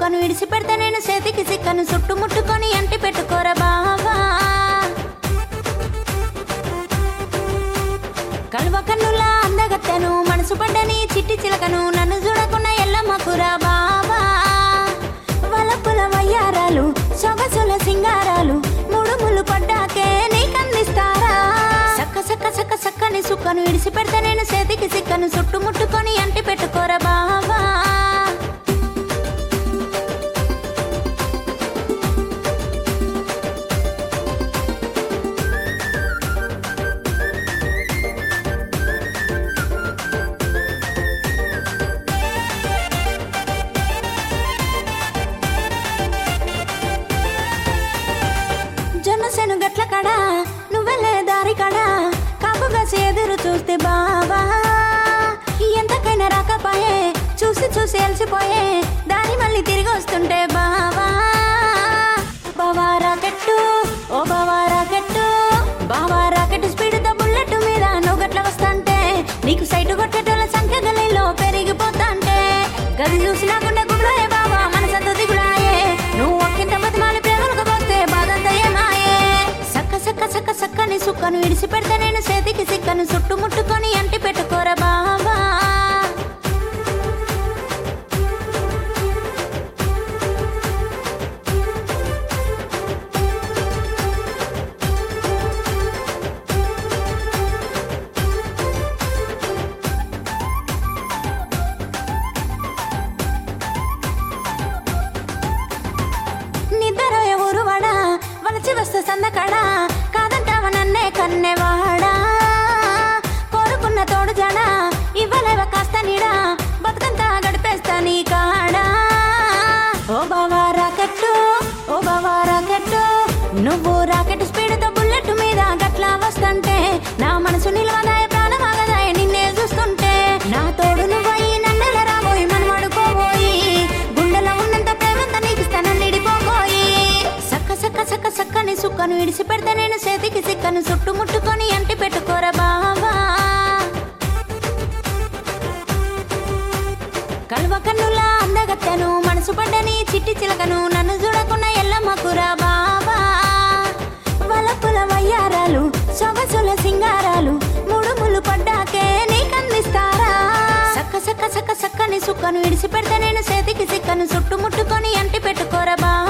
సుక్కను విడిచి పెడితే నేను చేతికి సిక్కను చుట్టుముట్టుకొని అంటి పెట్టుకోరా బావా కలువ కన్నులా అందగత్తెను మనసు పడ్డని చిట్టి చిలకను నన్ను చూడకుండా ఎల్లమ్మకురా బావా వలపుల వయ్యారాలు సొగసుల సింగారాలు ముడుములు పడ్డాకే నీకందిస్తారా సక్క సక్క సక్క సక్కని సుక్కను ఇడిసి పెడితే నేను చేతికి సిక్కను చుట్టుముట్టుకొని అంటి పెట్టుకోరా బావా జొన్నసెను గట్ల కడ నువ్వెళ్ళే దారి కడ కాపుగా ఎదురు చూస్తే బావా ఎంతకైనా రాకపోయే చూసి చూసి అలసిపోయే దారి మళ్ళీ తిరిగి వస్తుంటే బావా బావా రాకెట్టు ఓ బావా రాకెట్టు బావా రాకెట్ స్పీడ్తో బుల్లెట్ మీద నువ్వు గట్ల వస్తాంటే నీకు సైటు కొట్టేటోళ్ళ సంఖ్య గలీలో పెరిగిపోతాంటే గది చూసి నాకున్న గుబులాయే బావా మనసంత దిగులాయే నువ్వు ఒక్కింత బతిమాలి ప్రేమలకు పోతే బాధంతా ఏమాయే సక్క సక్క సక్క సక్కని సుక్కను విడిచి పెడితే నేను చేతికి సిక్కను చుట్టుముట్టుకొని అంటి పెట్టుకోరా బావా నిద్ర ఎవరు వాడా వలచి వస్తే సందకడా కాదంటావ నన్నే కన్నెవాడా కోరుకున్న తోడు జడా ఇవ్వలేవ కాస్త నీడా బతుకంతా గడిపేస్తా నీ కాడా ఓ బావా రాకెట్టు ఓ బావా రాకెట్టు నువ్వు రాకెట్ స్పీడ్తో బుల్లెట్ మీద గట్లా వస్తుంటే నా మనసు నిలవదాయ ప్రాణం ఆగదాయ నిన్నే చూస్తుంటే నా తోడు నువ్వయి నన్నెల రాబోయి మనమడుకోబోయి గుండెలో ఉన్నంత ప్రేమంతా నీకు స్థానం నిడిపోబోయి సక్క సక్క సక్క సక్కని సుక్కను ఇడిసి పెడితే నేను చేతికి సిక్కను చుట్టుముట్టుకొని అంటి పెట్టుకోరా బావా కలువ కన్నులా అందగత్తెను మనసు పడ్డని చిట్టి చిలకను నన్ను చూడకుండా ఎల్లమ్మకురా బావా వలపుల వయ్యారాలు సొగసుల సింగారాలు ముడుములు పడ్డాకే నీకందిస్తారా సక్క సక్క సక్క సక్కని సుక్కను ఇడిసి పెడితే నేను చేతికి సిక్కను చుట్టుముట్టుకొని అంటి పెట్టుకోరా బావా